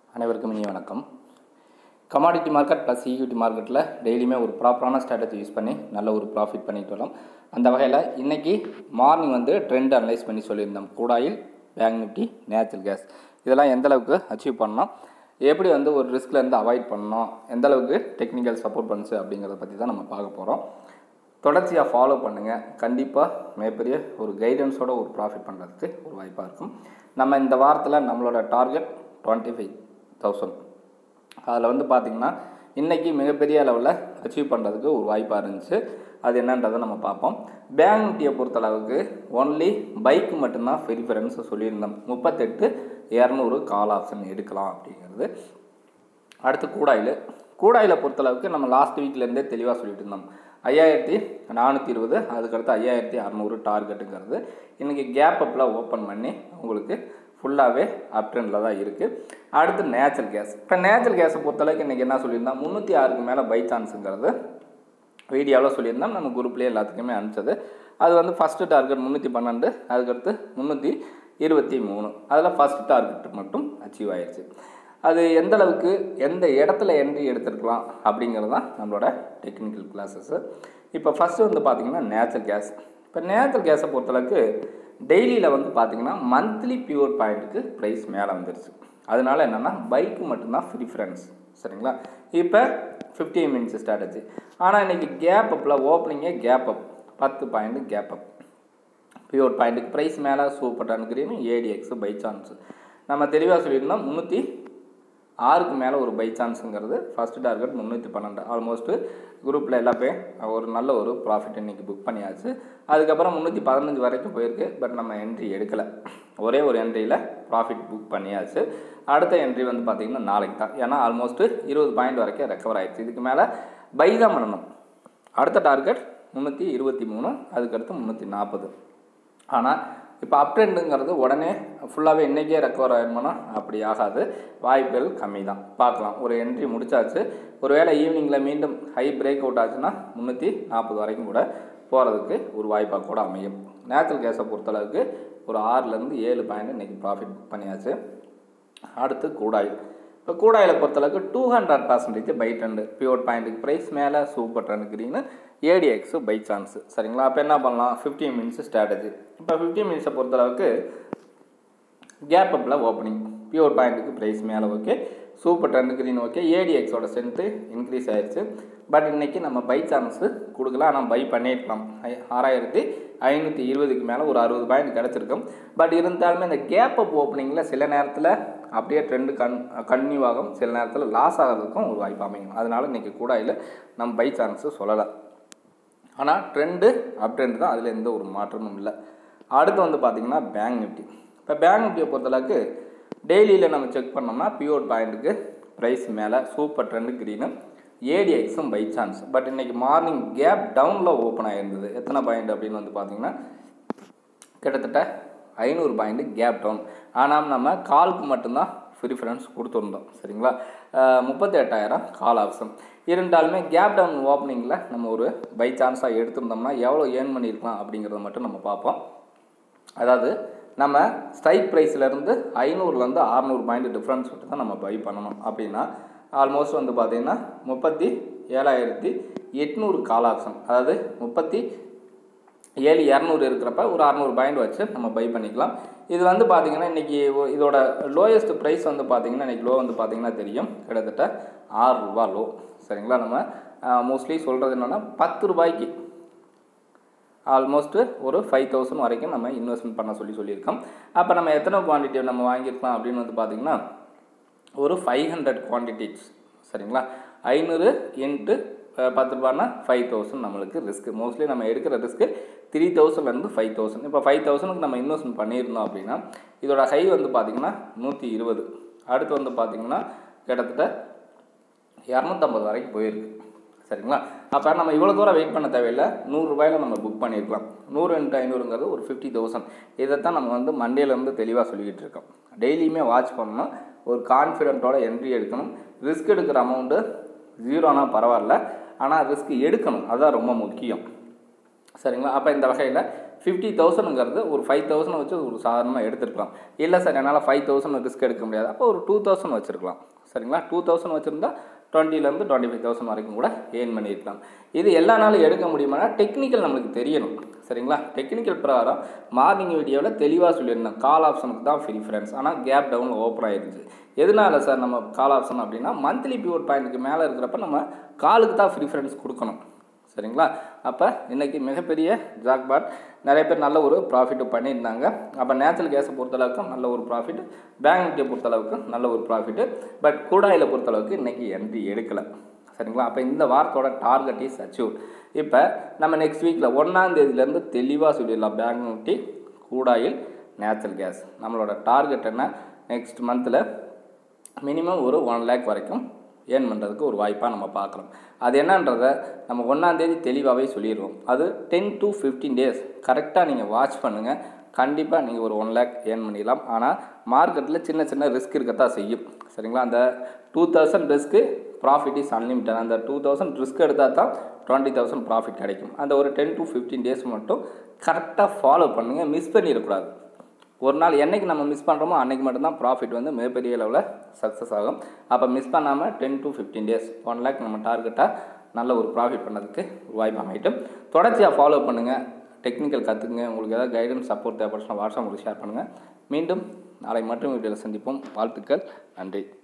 அனைவருக்கும் இனிய வணக்கம் கமாடிட்டி மார்க்கெட் ப்ளஸ் ஈக்விட்டி மார்க்கெட்டில் டெய்லியுமே ஒரு ப்ராப்பரான ஸ்ட்ராட்டஜி யூஸ் பண்ணி நல்ல ஒரு ப்ராஃபிட் பண்ணிட்டு வரோம் அந்த வகையில் இன்றைக்கி மார்னிங் வந்து ட்ரெண்ட் அனலைஸ் பண்ணி சொல்லியிருந்தோம் crude oil bank nifty natural gas இதெல்லாம் எந்த அளவுக்கு அச்சீவ் பண்ணோம் எப்படி வந்து ஒரு ரிஸ்க்லேருந்து அவாய்ட் பண்ணோம் எந்த அளவுக்கு டெக்னிக்கல் சப்போர்ட் பண்ணுச்சு அப்படிங்கிறத பற்றி தான் நம்ம பார்க்க போகிறோம் தொடர்ச்சியாக ஃபாலோ பண்ணுங்கள் கண்டிப்பாக மிகப்பெரிய ஒரு கைடன்ஸோட ஒரு ப்ராஃபிட் பண்ணுறதுக்கு ஒரு வாய்ப்பாக இருக்கும் நம்ம இந்த வாரத்தில் நம்மளோட டார்கெட் டுவெண்ட்டி ஃபைவ் தௌசண்ட் அதில் வந்து பார்த்திங்கன்னா இன்றைக்கி மிகப்பெரிய அளவில் அச்சீவ் பண்ணுறதுக்கு ஒரு வாய்ப்பாக இருந்துச்சு அது என்னன்றதை நம்ம பார்ப்போம் பேங்க் நிஃப்டியை பொறுத்தளவுக்கு ஒன்லி பைக்கு மட்டும்தான் ப்ரிஃபரன்ஸ் சொல்லியிருந்தோம் முப்பத்தெட்டு இரநூறு கால் ஆப்ஷன் எடுக்கலாம் அப்படிங்கிறது அடுத்து கூடாயில் கூடாயில் பொறுத்தளவுக்கு நம்ம லாஸ்ட் வீக்லேருந்தே தெளிவாக சொல்லிட்டு இருந்தோம் ஐயாயிரத்தி நானூற்றி இருபது அதுக்கடுத்து ஐயாயிரத்தி அறநூறு டார்கெட்டுங்கிறது இன்றைக்கி கேப் அப்பில் ஓப்பன் பண்ணி உங்களுக்கு ஃபுல்லாகவே அப் ட்ரெண்டில் தான் இருக்குது அடுத்து நேச்சுரல் கேஸ் இப்போ நேச்சுரல் கேஸை பொறுத்தளவுக்கு இன்றைக்கி என்ன சொல்லியிருந்தோம் முந்நூற்றி ஆறுக்கு மேலே பை சான்ஸுங்கிறது வீடியோவில் சொல்லியிருந்தோம் நம்ம குரூப்லேயே எல்லாத்துக்குமே அனுப்பிச்சது அது வந்து ஃபஸ்ட்டு டார்கெட் முந்நூற்றி பன்னெண்டு அதுக்கடுத்து முந்நூற்றி இருபத்தி மூணு அதில் ஃபஸ்ட் டார்கெட் மட்டும் அச்சீவ் ஆயிடுச்சு அது எந்த அளவுக்கு எந்த இடத்துல என்ட்ரி எடுத்துருக்கலாம் அப்படிங்கிறது தான் நம்மளோட டெக்னிக்கல் கிளாஸஸ்ஸு இப்போ ஃபஸ்ட்டு வந்து பார்த்திங்கன்னா நேச்சுரல் கேஸ் இப்போ நேச்சுரல் கேஸை பொறுத்தளவுக்கு டெய்லியில் வந்து பார்த்திங்கன்னா மந்த்லி பியூர் பாயிண்ட்டுக்கு ப்ரைஸ் மேலே வந்துருச்சு அதனால என்னென்னா பைக்கு மட்டும்தான் ப்ரிஃபரன்ஸ் சரிங்களா இப்போ ஃபிஃப்டி மினிட்ஸ் ஸ்ட்ராட்டஜி ஆனால் இன்றைக்கி கேப் அப்பில் ஓப்பனிங்கே கேப் அப் பத்து பாயிண்ட்டு கேப் அப் பியூர் பாயிண்ட்டுக்கு ப்ரைஸ் மேலே சூப்பர் டன் கிரீன் ஏடிஎக்ஸ் பை சான்ஸ் நம்ம தெளிவாக சொல்லியிருந்தோம் முந்நூற்றி ஆறுக்கு மேலே ஒரு பை சான்ஸுங்கிறது ஃபஸ்ட்டு டார்கெட் முந்நூற்றி பன்னெண்டு ஆல்மோஸ்ட்டு குரூப்பில் எல்லாமே ஒரு நல்ல ஒரு ப்ராஃபிட் இன்றைக்கி புக் பண்ணியாச்சு அதுக்கப்புறம் முந்நூற்றி பதினஞ்சு வரைக்கும் போயிருக்கு பட் நம்ம என்ட்ரி எடுக்கலை ஒரே ஒரு என்ட்ரியில் ப்ராஃபிட் புக் பண்ணியாச்சு அடுத்த என்ட்ரி வந்து பார்த்திங்கன்னா நாளைக்கு தான் ஏன்னா ஆல்மோஸ்ட்டு இருபது பாயிண்ட் வரைக்கும் ரெக்கவர் ஆயிடுச்சு இதுக்கு மேலே பை தான் பண்ணணும் அடுத்த டார்கெட் முந்நூற்றி இருபத்தி மூணு அதுக்கடுத்து முந்நூற்றி நாற்பது ஆனால் இப்போ அப் ட்ரெண்டுங்கிறது உடனே ஃபுல்லாகவே இன்றைக்கே ரெக்கவர் ஆகிடுமானா அப்படி ஆகாது வாய்ப்புகள் கம்மி தான் பார்க்கலாம் ஒரு என்ட்ரி முடிச்சாச்சு ஒருவேளை ஈவினிங்கில் மீண்டும் ஹை பிரேக் அவுட் ஆச்சுன்னா முந்நூற்றி நாற்பது வரைக்கும் கூட போகிறதுக்கு ஒரு வாய்ப்பாக கூட அமையும் நேச்சுரல் கேஸை பொறுத்தளவுக்கு ஒரு ஆறுலேருந்து ஏழு பாயிண்ட் இன்றைக்கி ப்ராஃபிட் புக் பண்ணியாச்சு அடுத்து கூடாயில் இப்போ கூடாயில் பொறுத்தளவுக்கு two hundred percentage buy trend pure பாயிண்ட்டுக்கு ப்ரைஸ் மேலே super trend green ADX buy chance சரிங்களா அப்போ என்ன பண்ணலாம் ஃபிஃப்டீன் மினிட்ஸ் ஸ்ட்ராட்டஜி இப்போ ஃபிஃப்டீன் மினிட்ஸை பொறுத்தளவுக்கு கேப் அப்பில் ஓப்பனிங் பியூர் பாயிண்ட்டுக்கு ப்ரைஸ் மேலே okay super trend green okay ஏடிஎக்ஸோட ஸ்ட்ரென்த்து இன்க்ரீஸ் ஆயிடுச்சு பட் இன்றைக்கி நம்ம பை சான்ஸு கொடுக்கலாம் ஆனால் பை பண்ணியிருக்கலாம் ஆறாயிரத்தி ஐநூற்றி இருபதுக்கு மேலே ஒரு அறுபது பாயிண்ட் கிடச்சிருக்கும் பட் இருந்தாலுமே இந்த கேப் அப் ஓப்பனிங்கில் சில நேரத்தில் அப்படியே ட்ரெண்டு கன் கன்னியூ ஆகும் சில நேரத்தில் லாஸ் ஆகிறதுக்கும் ஒரு வாய்ப்பு அமையும் அதனால் இன்றைக்கி கூட இல்லை நம்ம பை சான்ஸு சொல்லலை ஆனால் ட்ரெண்டு அப் ட்ரெண்டு தான் அதில் எந்த ஒரு மாற்றமும் இல்லை அடுத்து வந்து பார்த்திங்கன்னா பேங்க் நிஃப்டி இப்போ பேங்க் நிஃப்டியை பொறுத்தளவுக்கு டெய்லியில் நம்ம செக் பண்ணோம்னா பியூர் பாயிண்ட்டுக்கு ப்ரைஸ் மேலே சூப்பர் ட்ரெண்டு க்ரீனு ஏடிஎக்ஸும் பை சான்ஸ் பட் இன்றைக்கி மார்னிங் கேப் டவுனில் ஓப்பன் ஆகிருந்தது எத்தனை பாயிண்ட் அப்படின்னு வந்து பார்த்திங்கன்னா கிட்டத்தட்ட ஐநூறு பாயிண்ட்டு கேப் டவுன் ஆனால் நம்ம காலுக்கு மட்டும்தான் ப்ரிஃபரன்ஸ் கொடுத்துருந்தோம் சரிங்களா முப்பத்தி எட்டாயிரம் கால் ஆப்ஷன் இருந்தாலுமே கேப் டவுன் ஓப்பனிங்கில் நம்ம ஒரு பை சான்ஸாக எடுத்திருந்தோம்னா எவ்வளோ ஏர்ன் பண்ணியிருக்கலாம் அப்படிங்கிறத மட்டும் நம்ம பார்ப்போம் அதாவது நம்ம ஸ்ட்ரைக் ப்ரைஸ்லேருந்து ஐநூறுலேருந்து அறநூறு பாயிண்ட் டிஃப்ரென்ஸ் விட்டு தான் நம்ம பை பண்ணணும் அப்படின்னா ஆல்மோஸ்ட் வந்து பார்த்திங்கன்னா முப்பத்தி ஏழாயிரத்தி எட்நூறு கால் ஆப்ஷன் அதாவது முப்பத்தி ஏழு இரநூறு இருக்கிறப்ப ஒரு அறநூறு பாயிண்ட் வச்சு நம்ம பை பண்ணிக்கலாம் இது வந்து பார்த்திங்கன்னா இன்றைக்கி இதோட லோயஸ்ட் ப்ரைஸ் வந்து பார்த்திங்கன்னா இன்றைக்கி லோ வந்து பார்த்திங்கன்னா தெரியும் கிட்டத்தட்ட ஆறு ரூபா லோ சரிங்களா நம்ம மோஸ்ட்லி சொல்கிறது என்னென்னா பத்து ரூபாய்க்கு ஆல்மோஸ்ட்டு ஒரு ஃபைவ் தௌசண்ட் வரைக்கும் நம்ம இன்வெஸ்ட்மெண்ட் பண்ண சொல்லி சொல்லியிருக்கோம் அப்போ நம்ம எத்தனை குவான்டிட்டி நம்ம வாங்கியிருக்கலாம் அப்படின்னு வந்து பார்த்திங்கன்னா ஒரு ஃபைவ் ஹண்ட்ரட் குவான்டிட்டிஸ் சரிங்களா ஐநூறு இன்ட்டு பத்து ரூபான்னா ஃபைவ் தௌசண்ட் நம்மளுக்கு ரிஸ்க்கு மோஸ்ட்லி நம்ம எடுக்கிற ரிஸ்க்கு த்ரீ தௌசண்ட்லேருந்து ஃபைவ் தௌசண்ட் இப்போ ஃபைவ் தௌசண்ட்க்கு நம்ம இன்வெஸ்ட்மெண்ட் பண்ணியிருந்தோம் அப்படின்னா இதோட ஹை வந்து பார்த்திங்கன்னா நூற்றி இருபது அடுத்து வந்து பார்த்திங்கன்னா கிட்டத்தட்ட இரநூத்தம்பது வரைக்கும் போயிருக்கு சரிங்களா அப்போ நம்ம இவ்வளோ தூரம் வெயிட் பண்ண தேவையில்லை நூறுரூபாயில் நம்ம புக் பண்ணியிருக்கலாம் நூறு இன்ட்டு ஐநூறுங்கிறது ஒரு ஃபிஃப்டி தௌசண்ட் இதைத்தான் நம்ம வந்து மண்டேலேருந்து தெளிவாக சொல்லிக்கிட்டு இருக்கோம் டெய்லியுமே வாட்ச் பண்ணணும் ஒரு கான்ஃபிடென்ட்டோட என்ட்ரி எடுக்கணும் ரிஸ்க் எடுக்கிற அமௌண்ட்டு ஜீரோனா பரவாயில்ல ஆனால் ரிஸ்க் எடுக்கணும் அதுதான் ரொம்ப முக்கியம் சரிங்களா அப்போ இந்த வகையில் ஃபிஃப்டி தௌசண்ட்ங்கிறது ஒரு ஃபைவ் தௌசண்ட் வச்சு ஒரு சாதாரணமாக எடுத்துருக்கலாம் இல்லை சார் என்னால் ஃபைவ் தௌசண்ட் ரிஸ்க் எடுக்க முடியாது அப்போ ஒரு டூ தௌசண்ட் வச்சுருக்கலாம் சரிங்களா டூ தௌசண்ட் வச்சுருந்தா டுவெண்ட்டிலேருந்து டுவெண்ட்டி ஃபைவ் தௌசண்ட் வரைக்கும் கூட ஏர்ன் பண்ணியிருக்கலாம் இது எல்லா நாளும் எடுக்க முடியுமானா டெக்னிக்கல் நம்மளுக்கு தெரியணும் சரிங்களா டெக்னிக்கல் பிரகாரம் மார்னிங் வீடியோவில் தெளிவாக சொல்லியிருந்தேன் கால் ஆப்ஷனுக்கு தான் ப்ரிஃபரன்ஸ் ஆனால் கேப் டவுன் ஓப்பன் ஆயிருந்துச்சு எதனால சார் நம்ம கால் ஆப்ஷன் அப்படின்னா மந்த்லி பியூர் பாயிண்ட்டுக்கு மேலே இருக்கிறப்ப நம்ம காலுக்கு தான் ப்ரிஃபரன்ஸ் கொடுக்கணும் சரிங்களா அப்போ இன்றைக்கி மிகப்பெரிய ஜாக்பாட் நிறைய பேர் நல்ல ஒரு ப்ராஃபிட்டு பண்ணியிருந்தாங்க அப்போ நேச்சுரல் கேஸை பொறுத்தளவுக்கு நல்ல ஒரு ப்ராஃபிட் பேங்க் நிஃப்டியை பொறுத்தளவுக்கு நல்ல ஒரு ப்ராஃபிட்டு பட் கூடாயில் பொறுத்தளவுக்கு இன்றைக்கி என்ட்ரி எடுக்கலை சரிங்களா அப்போ இந்த வாரத்தோட டார்கெட் இஸ் அச்சீவ் இப்போ நம்ம நெக்ஸ்ட் வீக்கில் ஒன்றாம் தேதியிலேருந்து தெளிவாக சொல்லிடலாம் பேங்க் நிஃப்டி கூடாயில் நேச்சுரல் கேஸ் நம்மளோட டார்கெட் என்ன நெக்ஸ்ட் மந்தில் மினிமம் ஒரு ஒன் லேக் வரைக்கும் ஏர்ன் பண்ணுறதுக்கு ஒரு வாய்ப்பாக நம்ம பார்க்குறோம் அது என்னன்றதை நம்ம ஒன்றாந்தேதி தெளிவாகவே சொல்லிடுவோம் அது டென் டு ஃபிஃப்டீன் டேஸ் கரெக்டாக நீங்கள் வாட்ச் பண்ணுங்கள் கண்டிப்பாக நீங்கள் ஒரு ஒன் லேக் ஏர்ன் பண்ணிடலாம் ஆனால் மார்க்கெட்டில் சின்ன சின்ன ரிஸ்க் இருக்கத்தான் செய்யும் சரிங்களா அந்த two thousand risk profit is unlimited அந்த டூ தௌசண்ட் ரிஸ்க் எடுத்தால் தான் டுவெண்ட்டி தௌசண்ட் ப்ராஃபிட் கிடைக்கும் அந்த ஒரு டென் டு ஃபிஃப்டீன் டேஸ் மட்டும் கரெக்டாக ஃபாலோ பண்ணுங்கள் மிஸ் பண்ணிடக்கூடாது ஒரு நாள் என்றைக்கு நம்ம மிஸ் பண்ணுறோமோ அன்றைக்கி மட்டும்தான் ப்ராஃபிட் வந்து மிகப்பெரிய லெவலில் சக்ஸஸ் ஆகும் அப்போ மிஸ் பண்ணாமல் ten to fifteen days one lakh நம்ம டார்கெட்டாக நல்ல ஒரு ப்ராஃபிட் பண்ணதுக்கு ஒரு வாய்ப்பு அமைட்டும் தொடர்ச்சியாக ஃபாலோ பண்ணுங்கள் டெக்னிக்கல் கற்றுக்குங்க உங்களுக்கு ஏதாவது கைடன்ஸ் சப்போர்ட் தேவைப்படுச்சுன்னா வாட்ஸ்அப் உங்களுக்கு ஷேர் பண்ணுங்கள் மீண்டும் நாளை மட்டும் வீடியோவில் சந்திப்போம் வாழ்த்துக்கள் நன்றி